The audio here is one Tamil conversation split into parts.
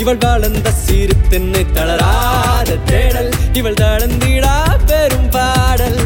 இவள் வாழ்ந்த சீர்த்தென்னு தளராத தேடல் இவள் தளர்ந்திடா பெரும் பாடல்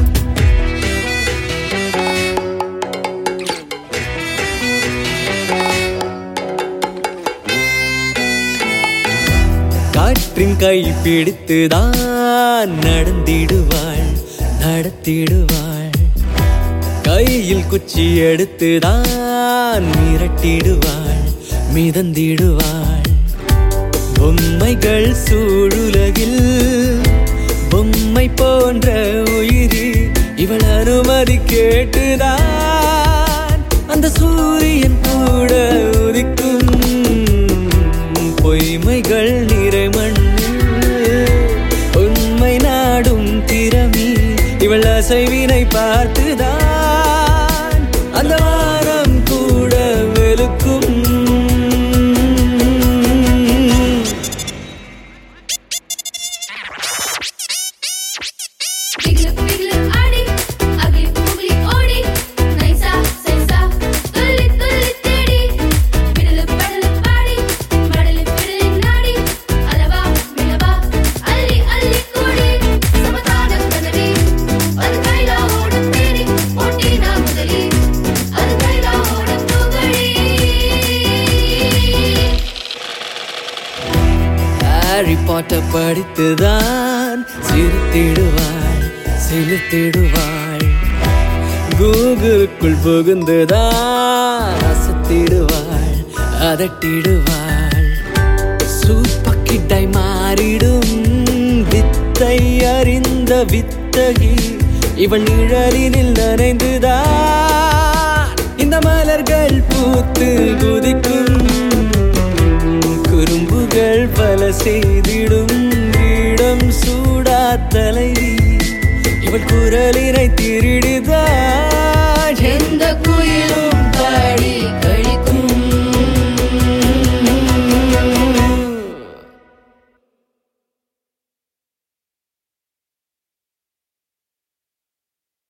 காற்றின் கை பிடித்துதான் நடந்திடுவாள் நடத்திடுவாள் கையில் குச்சி எடுத்துதான் மிரட்டிடுவாள் மிதந்திடுவாள் பொம்மைகள் சூழுலகில் பொம்மை போன்ற உயிரி இவள் அனுமதி கேட்டுதான் அந்த சூரியன் கூட உதிக்கும் பொய்மைகள் நிறை மண்ணில் உண்மை நாடும் திறமி இவள் அசைவினை பார்த்துதான் அந்த வானம் கூட வெளுக்கும் பிகிலு பிகிலு ஆடி அகிலி புகிலி ஓடி நைசா சைசா துள்ளி துள்ளி தேடி பிடலு படலு பாடி மடலு பிடலு நாடி அலவா மிளவா அள்ளி அள்ளி கூடி சமதான கதவி அது கைலா ஓடும் தேடி ஓட்டினா முதலி அது கைலா ஓடும் புகழி ஹாரி பாட்டர் படித்துதான் சிரித்திடுவாள் செலுத்திடுவாள் கூகுளுக்குள் புகுந்துதான் அசத்திடுவாள் அதட்டிடுவாள் சூப்பக்கிட்டாய் மாறிடும் வித்தை அறிந்த வித்தகி இவள் நிழலினில் நனைந்துதான் இந்த மலர்கள் பூத்து குதிக்கும் குறும்புகள் பல செய்திடும் இடம் சூடா தலைவி இவள் குரலினை திருடிதான்